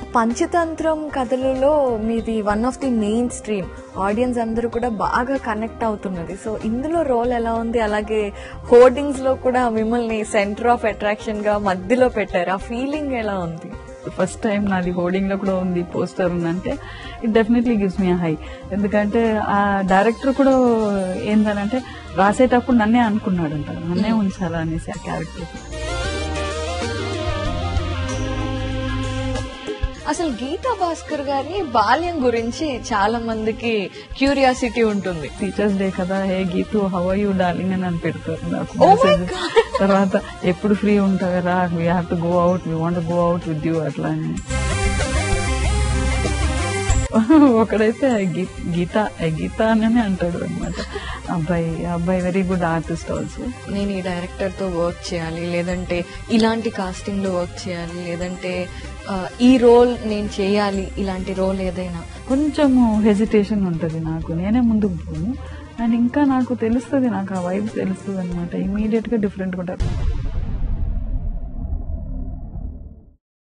పంచతంత్రం కథలలో మీది one of the mainstream audience అందరూ కూడా బాగా కనెక్ట్ అవుతున్నది సో ఇందులో రోల్ ఎలా ఉంది అలాగే హోర్డింగ్స్ లో కూడా మిమ్మల్ని సెంటర్ ఆఫ్ అట్రాక్షన్ గా మధ్యలో పెట్టారు ఆ ఫీలింగ్ ఎలా ఉంది ఫస్ట్ టైం నాది హోర్డింగ్ లో కూడా ఉంది పోస్టర్ ఉందంటే it definitely gives me high ఎందుకంటే ఆ డైరెక్టర్ కూడా ఏంటనంటే రాసేటప్పుడు నన్నే అనుకున్నాడంట నన్నే ఉంచాలా అనేసి ఆ క్యారెక్టర్ అసలు గీతా భాస్కర్ గారి బాల్యం గురించి చాలా మందికి క్యూరియాసిటీ ఉంటుంది టీచర్స్ డే కదా hey Geethu how are you darling అని అని పెడతారు నాకు Oh my message. తర్వాత ఎప్పుడు ఫ్రీ ఉంటారా we have to go out we want go out with you అట్లా అని ఒకడైతే గీ- గీత ఏ గీత అని అంటాడు అనమాట అబ్బాయి ఆ అబ్బాయి వెరీ గుడ్ ఆర్టిస్ట్ ఆల్సో నేను ఈ డైరెక్టర్ తో వర్క్ చేయాలి లేదంటే ఇలాంటి కాస్టింగ్ లో వర్క్ చేయాలి లేదంటే ఆ, ఈ రోల్ నేను చేయాలి ఇలాంటి రోల్ ఏదైనా కొంచెము హెజిటేషన్ ఉంటుంది నాకు నేనే ముందుకు పోను అండ్ ఇంకా నాకు తెలుస్తుంది నాకు ఆ వైబ్ తెలుస్తుంది అనమాట ఇమీడియట్ గా డిఫరెంట్ ఉంటుంది